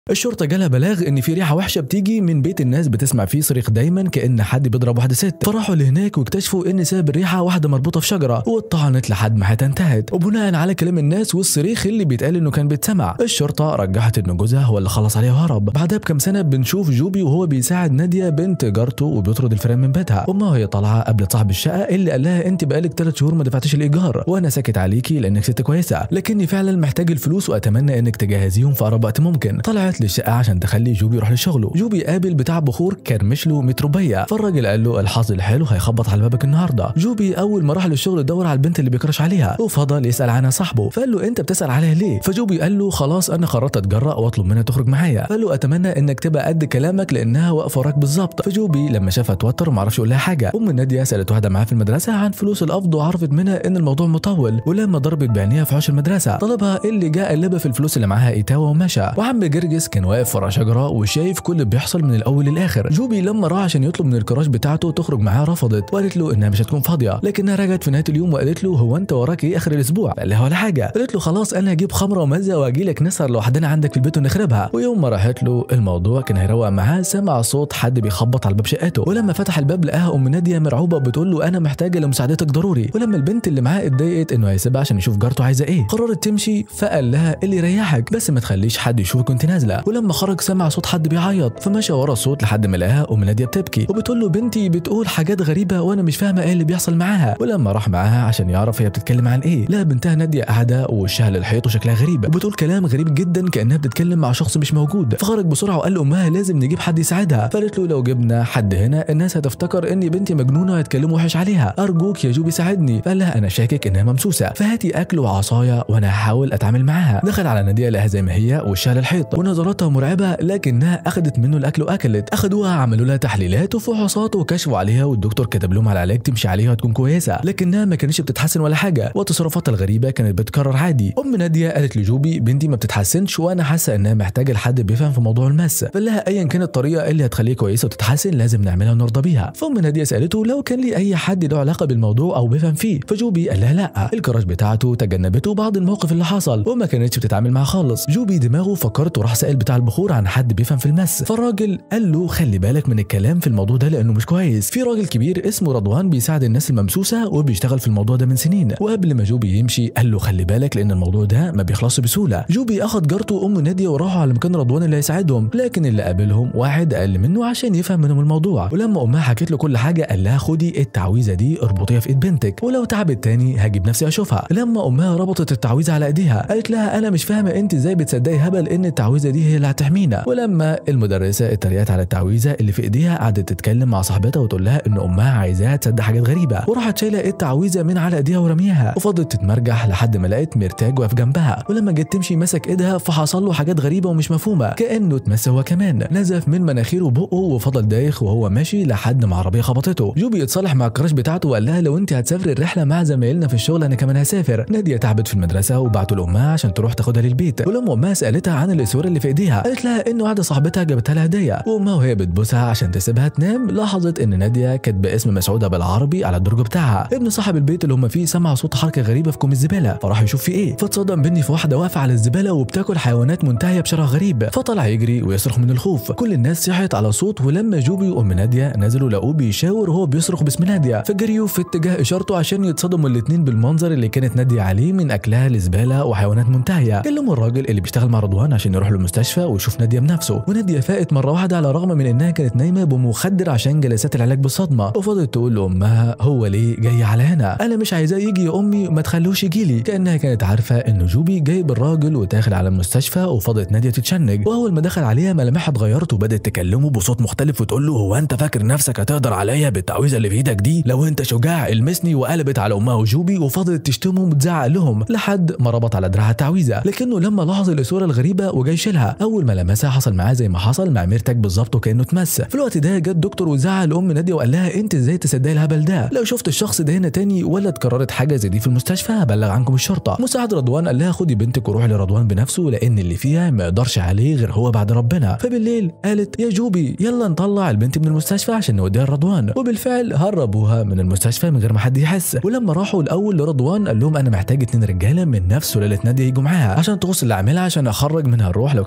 الشرطة جالها بلاغ إن في ريحة وحشة بتيجي من بيت الناس بتسمع فيه صريخ دايما كأن حد بيضرب واحدة ست فراحوا لهناك واكتشفوا إن سبب الريحة واحدة مربوطة في شجرة واتطعنت لحد ما حياتها انتهت وبناء على كلام الناس والصريخ اللي بيتقال إنه كان بيتسمع الشرطة رجحت إن جوزها هو اللي خلص عليها وهرب بعدها بكام سنة بنشوف جوبي وهو بيساعد نادية بنت جارته وبيطرد الفيران من بيتها أمها وهي طالعة قابلت صاحب الشقة اللي قال لها أنت بقالك ثلاث شهور ما دفعتيش الإيجار وأنا ساكت عليكي لأنك ست كويسة لكني فعلا محتاج الفلوس وأتمنى إنك تجهزيهم في أقرب وقت ممكن طلعت للشقة عشان تخلي جوبي يروح لشغله جوبي قابل بتاع بخور كرمش له متروبيه فالراجل قال له الحظ الحلو هيخبط على بابك النهارده جوبي اول ما راح للشغل دور على البنت اللي بيكرش عليها وفضل يسال عنها صاحبه فقال له انت بتسال عليها ليه فجوبي قال له خلاص انا قررت اتجرأ واطلب منها تخرج معايا قال له اتمنى انك تبقى قد كلامك لانها واقفه وراك بالظبط فجوبي لما شافها توتر وما عرفش يقول لها حاجه ام ناديه سالت واحده معاها في المدرسه عن فلوس القبض وعرفت منها ان الموضوع مطول ولما ضربت بعينيها في حوش المدرسه طلبها اللي جاء قلبها في الفلوس اللي معاها ايتاوا ومشى وعم جرجس كان واقف ورا شجره وشايف كل اللي بيحصل من الاول للاخر جوبي لما راح عشان يطلب من الكراش بتاعته تخرج معاه رفضت وقالت له انها مش هتكون فاضيه لكنها رجعت في نهايه اليوم وقالت له هو انت وراك ايه اخر الاسبوع قال لها ولا حاجه قالت له خلاص انا هجيب خمره ومزه واجي لك نسهر لوحدنا عندك في البيت ونخربها ويوم ما راحت له الموضوع كان هيروق معاه سمع صوت حد بيخبط على باب شقته ولما فتح الباب لقاها ام ناديه مرعوبه بتقول له انا محتاجه لمساعدتك ضروري ولما البنت اللي معاه اتضايقت انه هيسيبها عشان يشوف جارته عايزه ايه قررت تمشي فقال لها اللي يريحك بس ما تخليش حد يشوفك وانت نازله ولما خرج سمع صوت حد بيعيط فمشى ورا الصوت لحد ما لقاها ام ناديه بتبكي وبتقول له بنتي بتقول حاجات غريبه وانا مش فاهمه ايه اللي بيحصل معاها ولما راح معاها عشان يعرف هي بتتكلم عن ايه لا بنتها ناديه قاعده ووشها للحيط وشكلها غريب وبتقول كلام غريب جدا كانها بتتكلم مع شخص مش موجود فخرج بسرعه وقال لامها لازم نجيب حد يساعدها فقالت له لو جبنا حد هنا الناس هتفتكر اني بنتي مجنونه وهيتكلموا وحش عليها ارجوك يا جوبي ساعدني فقال لها انا شاكك انها ممسوسه فهاتي اكل وعصايه وانا هحاول اتعامل معاها دخل على ناديه لقاها زي ما هي وشها للحيط ونظراتها مرعبه لكنها اخذت منه الاكل واكلت اخدوها عملوا لها تحليلات وفحوصات وكشفوا عليها والدكتور كتب لهم على علاج تمشي عليه وهتكون كويسه لكنها ما كانتش بتتحسن ولا حاجه وتصرفاتها الغريبه كانت بتكرر عادي ام ناديه قالت لجوبي بنتي ما بتتحسنش وانا حاسه انها محتاجه لحد بيفهم في موضوع المس فقال لها ايا كانت الطريقه اللي هتخليها كويسه وتتحسن لازم نعملها ونرضى بيها فام ناديه سالته لو كان لي اي حد له علاقه بالموضوع او بيفهم فيه فجوبي قال لها لا الكراش بتاعته تجنبته بعض الموقف اللي حصل وما كانتش بتتعامل معاه خالص جوبي دماغه فكرت وراح سال بتاع البخور عن حد بيفهم في المس فالراجل قال له خلي بالك من الكلام في الموضوع ده لانه مش كويس في راجل كبير اسمه رضوان بيساعد الناس الممسوسه وبيشتغل في الموضوع ده من سنين وقبل ما جوبي يمشي قال له خلي بالك لان الموضوع ده ما بيخلصش بسهوله جوبي اخد جارته وام ناديه وراحوا على مكان رضوان اللي هيساعدهم لكن اللي قابلهم واحد اقل منه عشان يفهم منهم الموضوع ولما امها حكت له كل حاجه قال لها خدي التعويذه دي اربطيها في ايد بنتك ولو تعبت تاني هجيب نفسي اشوفها لما امها ربطت التعويذه على ايديها قالت لها انا مش فاهمه انت ازاي بتصدقي هبل ان التعويذه دي هي اللي هتحمينا ولما المدرسه اتريقت على التعويذه اللي في ايديها قعدت تتكلم مع صاحبتها وتقول لها ان امها عايزاها تصدق حاجات غريبه وراحت شايله التعويذه من على ايديها ورميها وفضلت تتمرجح لحد ما لقت مرتاج واقف جنبها ولما جت تمشي مسك ايدها فحصل له حاجات غريبه ومش مفهومه كانه اتمس هو كمان نزف من مناخيره وبقه وفضل دايخ وهو ماشي لحد ما عربيه خبطته جوبي اتصالح مع الكراش بتاعته وقال لها لو انت هتسافري الرحله مع زمايلنا في الشغل انا كمان هسافر ناديه تعبت في المدرسه وبعتوا لامها عشان تروح تاخدها للبيت ولما امها سالتها عن الاسوره اللي في ايديها قالت لها انه واحده صاحبتها جابتها لها هديه وامها وهي بتبوسها عشان تسيبها تنام لاحظت ان ناديه كاتبه اسم مسعوده بالعربي على الدرج بتاعها ابن صاحب البيت اللي هم فيه سمع صوت حركه غريبه في كوم الزباله فراح يشوف في ايه فاتصدم بني في واحده واقفه على الزباله وبتاكل حيوانات منتهيه بشرع غريب فطلع يجري ويصرخ من الخوف كل الناس صحت على صوت ولما جوبي وام ناديه نزلوا لقوه بيشاور وهو بيصرخ باسم ناديه فجريوا في اتجاه اشارته عشان يتصدموا الاثنين بالمنظر اللي كانت ناديه عليه من اكلها لزباله وحيوانات منتهيه كلموا الراجل اللي بيشتغل مع رضوان عشان يروح له المستشفى ويشوف ناديه بنفسه وناديه فاقت مره واحده على الرغم من انها كانت نايمه بمخدر عشان جلسات العلاج بالصدمه وفضلت تقول لامها هو ليه جاي على هنا انا مش عايزاه يجي يا امي ما تخلوش يجي لي كانها كانت عارفه ان جوبي جايب الراجل وداخل على المستشفى وفضلت ناديه تتشنج واول ما دخل عليها ملامحها اتغيرت وبدات تكلمه بصوت مختلف وتقول له هو انت فاكر نفسك هتقدر عليا بالتعويذه اللي في ايدك دي لو انت شجاع المسني وقلبت على امها وجوبي وفضلت تشتمهم وتزعق لهم لحد ما ربط على دراعها التعويذه لكنه لما لاحظ الاسوره الغريبه وجاي يشيلها اول ما لمسها حصل معاه زي ما حصل مع ميرتك بالظبط وكانه اتمس في الوقت ده جت دكتور وزعق لام ناديه وقال لها انت ازاي تصدقي الهبل ده لو شفت الشخص ده هنا تاني ولا اتكررت حاجه زي دي في المستشفى هبلغ عنكم الشرطه مساعد رضوان قال لها خدي بنتك وروحي لرضوان بنفسه لان اللي فيها ما يقدرش عليه غير هو بعد ربنا فبالليل قالت يا جوبي يلا نطلع البنت من المستشفى عشان نوديها لرضوان وبالفعل هربوها من المستشفى من غير ما حد يحس ولما راحوا الاول لرضوان قال لهم انا محتاج اتنين رجاله من نفس سلاله ناديه يجوا معاها عشان تغسل اللي عاملها عشان اخرج منها الروح لو كان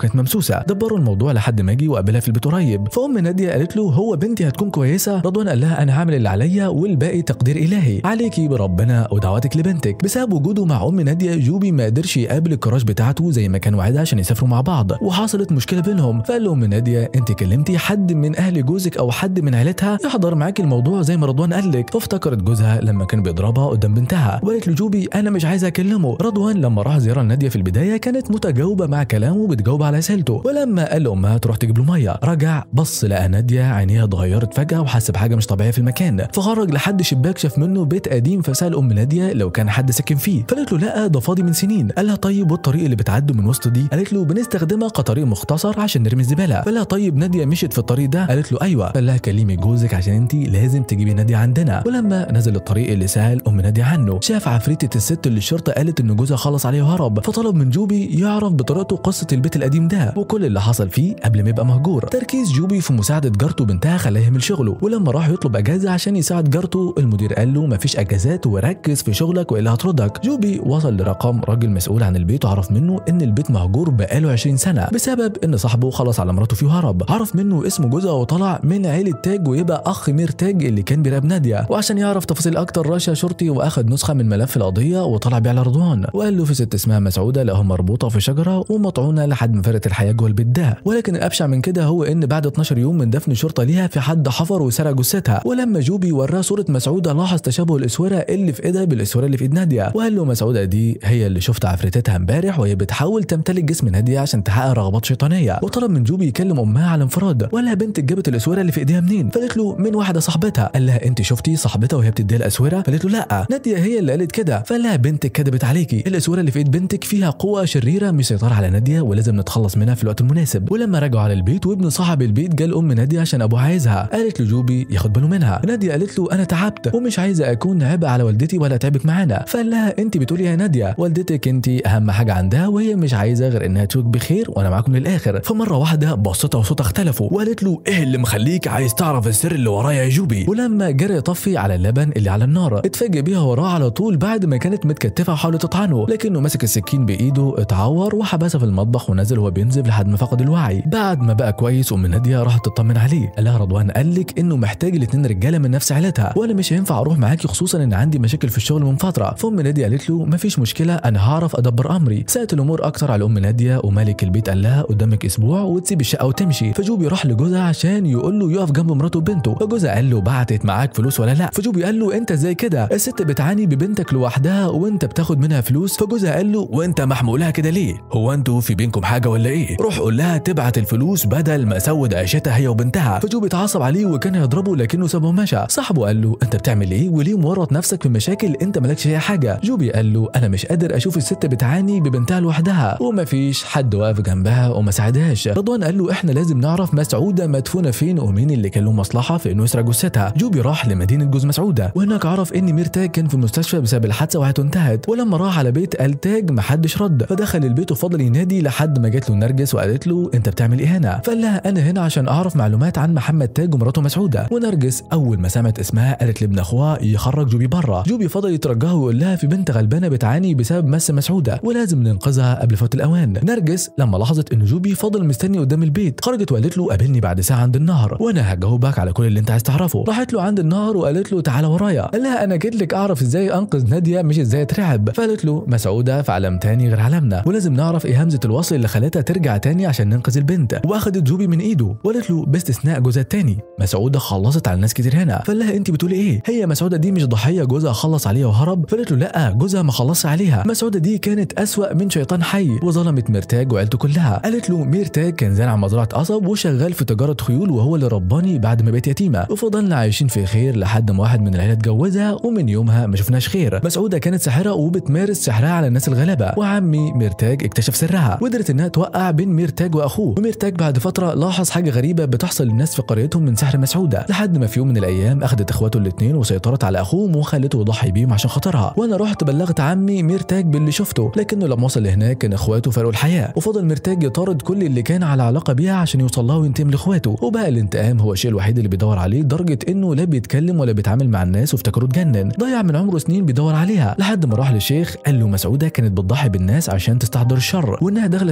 وكانت ممسوسه دبروا الموضوع لحد ما اجي وقابلها في البيت قريب فام ناديه قالت له هو بنتي هتكون كويسه رضوان قال لها انا هعمل اللي عليا والباقي تقدير الهي عليكي بربنا ودعواتك لبنتك بسبب وجوده مع ام ناديه جوبي ما قدرش يقابل الكراش بتاعته زي ما كان وعدها عشان يسافروا مع بعض وحصلت مشكله بينهم فقال له ام ناديه انت كلمتي حد من اهل جوزك او حد من عيلتها يحضر معاك الموضوع زي ما رضوان قال لك فافتكرت جوزها لما كان بيضربها قدام بنتها وقالت لجوبي انا مش عايزه اكلمه رضوان لما راح زياره لناديه في البدايه كانت متجاوبه مع كلامه وبتجاوب على اسئلته ولما قال لامها تروح تجيب له ميه رجع بص لقى ناديه عينيها اتغيرت فجاه وحس بحاجه مش طبيعيه في المكان فخرج لحد شباك شاف منه بيت قديم فسال ام ناديه لو كان حد ساكن فيه فقالت له لا ده فاضي من سنين قال لها طيب والطريق اللي بتعدوا من وسط دي قالت له بنستخدمها كطريق مختصر عشان نرمي الزباله فقال لها طيب ناديه مشيت في الطريق ده قالت له ايوه قال لها كلمي جوزك عشان انت لازم تجيبي ناديه عندنا ولما نزل الطريق اللي سال ام ناديه عنه شاف عفريته الست اللي الشرطه قالت ان جوزها خلص عليه وهرب فطلب من جوبي يعرف بطريقته قصه البيت القديم ده وكل اللي حصل فيه قبل ما يبقى مهجور تركيز جوبي في مساعده جارته بنتها خلاه يهمل شغله ولما راح يطلب اجازه عشان يساعد جارته المدير قال له مفيش اجازات وركز في شغلك والا هطردك جوبي وصل لرقم راجل مسؤول عن البيت وعرف منه ان البيت مهجور بقاله 20 سنه بسبب ان صاحبه خلص على مراته فيه وهرب عرف منه اسم جوزها وطلع من عيله تاج ويبقى اخ مير تاج اللي كان بيراقب ناديه وعشان يعرف تفاصيل اكتر رشا شرطي واخد نسخه من ملف القضيه وطلع بيه على رضوان وقال له في ست اسمها مسعوده لقاها مربوطه في شجره ومطعونه لحد ما فرقت الحياه جوه البيت ده ولكن الابشع من كده هو ان بعد 12 يوم من دفن شرطه ليها في حد حفر وسرق جثتها ولما جوبي وراه صوره مسعوده لاحظ تشابه الاسوره اللي في ايدها بالاسوره اللي في ايد ناديه وقال له مسعوده دي هي اللي شفت عفريتتها امبارح وهي بتحاول تمتلك جسم ناديه عشان تحقق رغبات شيطانيه وطلب من جوبي يكلم امها على انفراد ولا بنت جابت الاسوره اللي في ايديها منين فقالت له من واحده صاحبتها قال لها انت شفتي صاحبتها وهي بتديها الاسوره فقالت له لا ناديه هي اللي قالت كده فقال لها بنتك كذبت عليكي الاسوره اللي في ايد بنتك فيها قوه شريره مسيطره على ناديه ولازم نتخلص منها في الوقت المناسب ولما رجعوا على البيت وابن صاحب البيت جال ام ناديه عشان ابوها عايزها قالت لجوبي ياخد باله منها ناديه قالت له انا تعبت ومش عايزه اكون عبء على والدتي ولا تعبك معانا فقال لها انت بتقولي يا ناديه والدتك انت اهم حاجه عندها وهي مش عايزه غير انها تشوفك بخير وانا معاكم للاخر فمره واحده بصتها وصوتها اختلفوا وقالت له ايه اللي مخليك عايز تعرف السر اللي ورايا يا جوبي ولما جرى يطفي على اللبن اللي على النار اتفاجئ بيها وراه على طول بعد ما كانت متكتفه وحاولت تطعنه لكنه مسك السكين بايده اتعور وحبسها في المطبخ ونزل وهو بينزف لحد ما فقد الوعي بعد ما بقى كويس ام ناديه راحت تطمن عليه قال لها رضوان قال لك انه محتاج الاثنين رجاله من نفس عيلتها وانا مش هينفع اروح معاكي خصوصا ان عندي مشاكل في الشغل من فتره فام ناديه قالت له مفيش مشكله انا هعرف ادبر امري سالت الامور اكتر على ام ناديه ومالك البيت قال لها قدامك اسبوع وتسيب الشقه وتمشي فجوبي راح لجوزها عشان يقول له يقف جنب مراته وبنته فجوزها قال له بعتت معاك فلوس ولا لا فجوبي قال له انت ازاي كده الست بتعاني ببنتك لوحدها وانت بتاخد منها فلوس فجوزها قال له وانت محمولها كده ليه هو انتوا في بينكم حاجه ولا ايه روح قول لها تبعت الفلوس بدل ما اسود عيشتها هي وبنتها فجوبي اتعصب عليه وكان هيضربه لكنه سابه ومشى صاحبه قال له انت بتعمل ايه وليه مورط نفسك في مشاكل انت مالكش فيها حاجه جوبي قال له انا مش قادر اشوف الست بتعاني ببنتها لوحدها ومفيش حد واقف جنبها وما ساعدهاش رضوان قال له احنا لازم نعرف مسعوده مدفونه فين ومين اللي كان له مصلحه في انه يسرق جثتها جوبي راح لمدينه جوز مسعوده وهناك عرف ان ميرتاج كان في المستشفى بسبب الحادثه وحياته انتهت ولما راح على بيت التاج محدش رد فدخل البيت وفضل ينادي لحد ما جات له نرجس وقالت له انت بتعمل ايه هنا فقال لها انا هنا عشان اعرف معلومات عن محمد تاج ومراته مسعوده ونرجس اول ما سمعت اسمها قالت لابن اخوها يخرج جوبي بره جوبي فضل يترجاها ويقول لها في بنت غلبانه بتعاني بسبب مس مسعوده ولازم ننقذها قبل فوت الاوان نرجس لما لاحظت ان جوبي فضل مستني قدام البيت خرجت وقالت له قابلني بعد ساعه عند النهر وانا هجاوبك على كل اللي انت عايز تعرفه راحت له عند النهر وقالت له تعالى ورايا قال لها انا جيت لك اعرف ازاي انقذ ناديه مش ازاي اترعب فقالت له مسعوده في عالم تاني غير عالمنا ولازم نعرف ايه همزه الوصل اللي خلتها ترجع تاني عشان ننقذ البنت واخدت جوبي من ايده وقالت له باستثناء جوزها التاني مسعوده خلصت على ناس كتير هنا فقال لها انت بتقولي ايه هي مسعوده دي مش ضحيه جوزها خلص عليها وهرب فقالت له لا جوزها ما خلصش عليها مسعوده دي كانت اسوا من شيطان حي وظلمت مرتاج وعيلته كلها قالت له ميرتاج كان زارع مزرعه قصب وشغال في تجاره خيول وهو اللي رباني بعد ما بقيت يتيمه وفضلنا عايشين في خير لحد ما واحد من العيله اتجوزها ومن يومها ما شفناش خير مسعوده كانت ساحره وبتمارس سحرها على الناس الغلابه وعمي ميرتاج اكتشف سرها وقدرت انها توقع بين ميرتاج واخوه وميرتاج بعد فتره لاحظ حاجه غريبه بتحصل للناس في قريتهم من سحر مسعوده لحد ما في يوم من الايام اخذت اخواته الاثنين وسيطرت على اخوهم وخلته يضحي بيهم عشان خاطرها وانا رحت بلغت عمي ميرتاج باللي شفته لكنه لما وصل لهناك كان اخواته فرقوا الحياه وفضل ميرتاج يطارد كل اللي كان على علاقه بيها عشان يوصل لها وينتقم لاخواته وبقى الانتقام هو الشيء الوحيد اللي بيدور عليه لدرجه انه لا بيتكلم ولا بيتعامل مع الناس وافتكره اتجنن ضيع من عمره سنين بيدور عليها لحد ما راح للشيخ قال له مسعوده كانت بتضحي بالناس عشان تستحضر الشر وانها دخلت حياتكم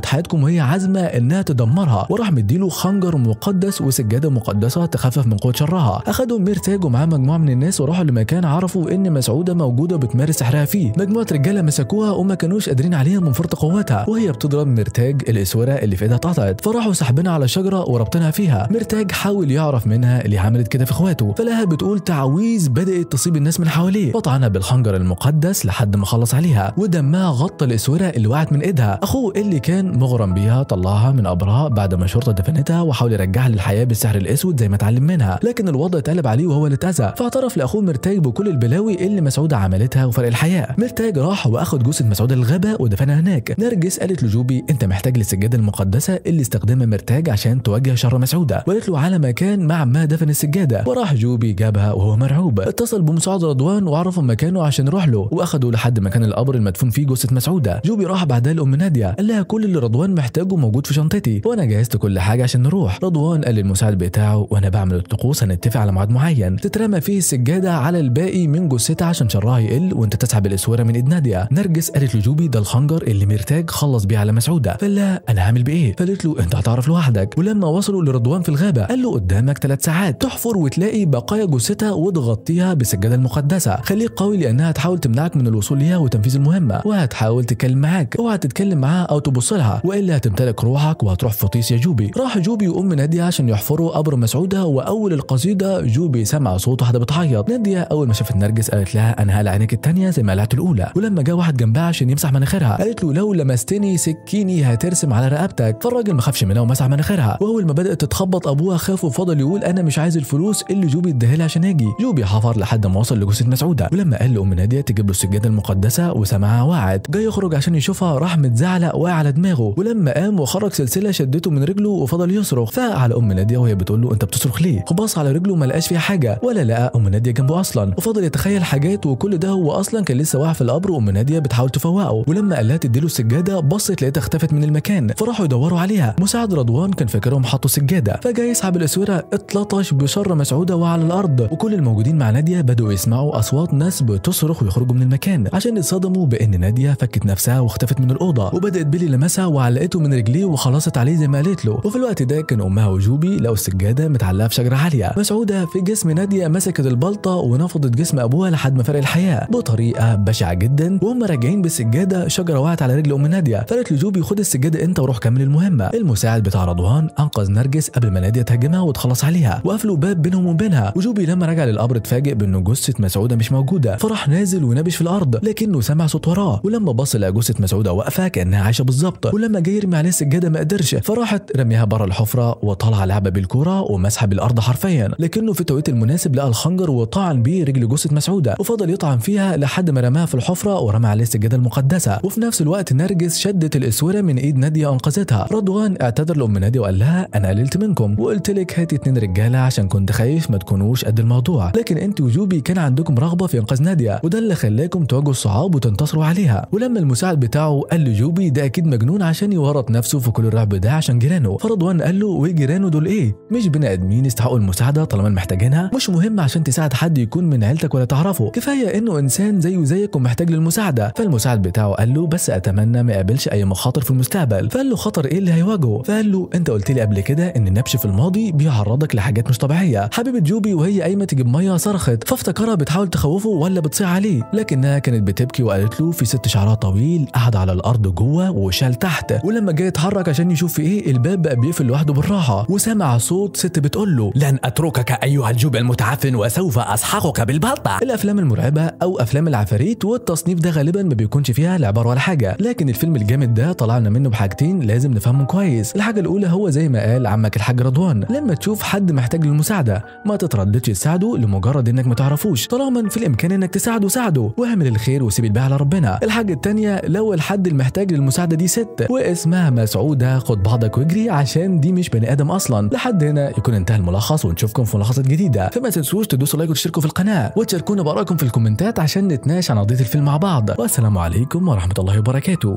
بينهم وهي عازمه انها تدمرها وراح مديله خنجر مقدس وسجاده مقدسه تخفف من قوه شرها اخدهم ميرتاج ومعاه مجموعه من الناس وراحوا لمكان عرفوا ان مسعوده موجوده وبتمارس سحرها فيه مجموعه رجاله مسكوها وما كانوش قادرين عليها من فرط قوتها وهي بتضرب ميرتاج الاسوره اللي في ايدها اتقطعت فراحوا سحبينها على شجره وربطنها فيها ميرتاج حاول يعرف منها اللي عملت كده في اخواته فلها بتقول تعويذ بدات تصيب الناس من حواليه فطعنها بالخنجر المقدس لحد ما خلص عليها ودمها غطى الاسوره اللي وقعت من ايدها اخوه اللي كان مغرم بيها طلعها من قبرها بعد ما الشرطه دفنتها وحاول يرجعها للحياه بالسحر الاسود زي ما اتعلم منها لكن الوضع اتقلب عليه وهو اللي اتاذى فاعترف لاخوه مرتاج بكل البلاوي اللي مسعوده عملتها وفرق الحياه مرتاج راح واخد جثه مسعوده للغابه ودفنها هناك نرجس قالت لجوبي انت محتاج للسجاده المقدسه اللي استخدمها مرتاج عشان تواجه شر مسعوده وقالت له على مكان مع ما دفن السجاده وراح جوبي جابها وهو مرعوب اتصل بمساعد رضوان وعرفوا مكانه عشان يروح له واخدوا لحد مكان القبر المدفون فيه جثه مسعوده جوبي راح بعدها لام ناديه قال لها كل اللي رضوان محتاجه موجود في شنطتي وانا جهزت كل حاجه عشان نروح رضوان قال للمساعد بتاعه وانا بعمل الطقوس هنتفق على ميعاد معين تترمى فيه السجاده على الباقي من جثتها عشان شرها يقل وانت تسحب الاسوره من ايد ناديه نرجس قالت لجوبي ده الخنجر اللي مرتاج خلص بيه على مسعوده فقال لها انا هعمل بايه فقالت له انت هتعرف لوحدك ولما وصلوا لرضوان في الغابه قال له قدامك ثلاث ساعات تحفر وتلاقي بقايا جثتها وتغطيها بالسجاده المقدسه خليك قوي لانها هتحاول تمنعك من الوصول ليها وتنفيذ المهمه وهتحاول تتكلم معاك اوعى تتكلم معاها او تبص لها والا هتمتلك روحك وهتروح في طيس يا جوبي راح جوبي وام ناديه عشان يحفروا قبر مسعوده واول القصيده جوبي سمع صوت واحده بتعيط ناديه اول ما شافت نرجس قالت لها انا هقلع عينيك الثانيه زي ما قلعت الاولى ولما جه واحد جنبها عشان يمسح مناخيرها قالت له لو لمستني سكيني هترسم على رقبتك فالراجل ما خافش منها ومسح مناخيرها واول ما بدات تتخبط ابوها خاف وفضل يقول انا مش عايز الفلوس اللي جوبي اداها لي عشان اجي جوبي حفر لحد ما وصل لجثه مسعوده ولما قال لام ناديه تجيب له السجاده المقدسه وسمعها وعد جاي يخرج عشان يشوفها راح متزعلق واقع على دماغه ولما قام وخرج سلسله شدته من رجله وفضل يصرخ فاق على ام ناديه وهي بتقول له انت بتصرخ ليه وبص على رجله ما لقاش فيها حاجه ولا لقى ام ناديه جنبه اصلا وفضل يتخيل حاجات وكل ده هو اصلا كان لسه واقع في القبر وام ناديه بتحاول تفوقه ولما قال لها تديله السجاده بصت لقيتها اختفت من المكان فراحوا يدوروا عليها مساعد رضوان كان فاكرهم حطوا سجاده فجاي يسحب الاسوره اتلطش بشر مسعوده وعلى الارض وكل الموجودين مع ناديه بدأوا يسمعوا اصوات ناس بتصرخ ويخرجوا من المكان عشان يتصدموا بان ناديه فكت نفسها واختفت من الاوضه وبدات بيلي لمسها وعلقته من رجليه وخلصت عليه زي ما قالت له وفي الوقت ده كان امها وجوبي لقوا السجاده متعلقه في شجره عاليه مسعوده في جسم ناديه مسكت البلطه ونفضت جسم ابوها لحد ما فرق الحياه بطريقه بشعه جدا وهم راجعين بالسجاده شجره وقعت على رجل ام ناديه فقالت لجوبي خد السجاده انت وروح كمل المهمه المساعد بتاع رضوان انقذ نرجس قبل ما ناديه تهاجمها وتخلص عليها وقفلوا باب بينهم وبينها وجوبي لما رجع للقبر اتفاجئ بان جثه مسعوده مش موجوده فراح نازل ونبش في الارض لكنه سمع صوت وراه ولما بص لقى جثه مسعوده واقفه كانها عايشه بالظبط ولما جه يرمي عليه السجاده ما قدرش فراحت رميها بره الحفره وطلع لعبه بالكوره ومسحها بالارض حرفيا لكنه في التوقيت المناسب لقى الخنجر وطعن بيه رجل جثه مسعوده وفضل يطعن فيها لحد ما رماها في الحفره ورمى عليه السجاده المقدسه وفي نفس الوقت نرجس شدت الاسوره من ايد ناديه انقذتها رضوان اعتذر لام ناديه وقال لها انا قللت منكم وقلت لك هاتي اتنين رجاله عشان كنت خايف ما تكونوش قد الموضوع لكن انت وجوبي كان عندكم رغبه في انقاذ ناديه وده اللي خلاكم تواجهوا الصعاب وتنتصروا عليها ولما المساعد بتاعه قال لجوبي ده اكيد مجنون عشان يورط نفسه في كل الرعب ده عشان جيرانه فرضوان قال له وجيرانه دول ايه مش بني ادمين يستحقوا المساعده طالما محتاجينها مش مهم عشان تساعد حد يكون من عيلتك ولا تعرفه كفايه انه انسان زيه زيك ومحتاج للمساعده فالمساعد بتاعه قال له بس اتمنى ما يقابلش اي مخاطر في المستقبل فقال له خطر ايه اللي هيواجهه فقال له انت قلت لي قبل كده ان النبش في الماضي بيعرضك لحاجات مش طبيعيه حبيبه جوبي وهي قايمه تجيب ميه صرخت فافتكرها بتحاول تخوفه ولا بتصيح عليه لكنها كانت بتبكي وقالت له في ست شعرها طويل قعد على الارض جوه وشال تحت ولما جاي يتحرك عشان يشوف في ايه الباب بقى بيقفل لوحده بالراحه وسمع صوت ست بتقول له لن أتركك أيها الجوب المتعفن وسوف أسحقك بالبلطة الافلام المرعبه او افلام العفاريت والتصنيف ده غالبا ما بيكونش فيها لا عباره ولا حاجه لكن الفيلم الجامد ده طلعنا منه بحاجتين لازم نفهمهم كويس الحاجه الاولى هو زي ما قال عمك الحاج رضوان لما تشوف حد محتاج للمساعده ما تترددش تساعده لمجرد انك ما تعرفوش طالما في الامكان انك تساعده ساعده واعمل الخير وسيب الباقي على ربنا الحاجه التانيه لو الحد المحتاج للمساعده دي ست واسمها مسعوده خد بعضك واجري عشان دي مش بني ادم اصلا لحد هنا يكون انتهى الملخص ونشوفكم في ملخصات جديده فما تنسوش تدوسوا لايك وتشتركوا في القناه وتشاركونا بارائكم في الكومنتات عشان نتناقش عن قضيه الفيلم مع بعض والسلام عليكم ورحمه الله وبركاته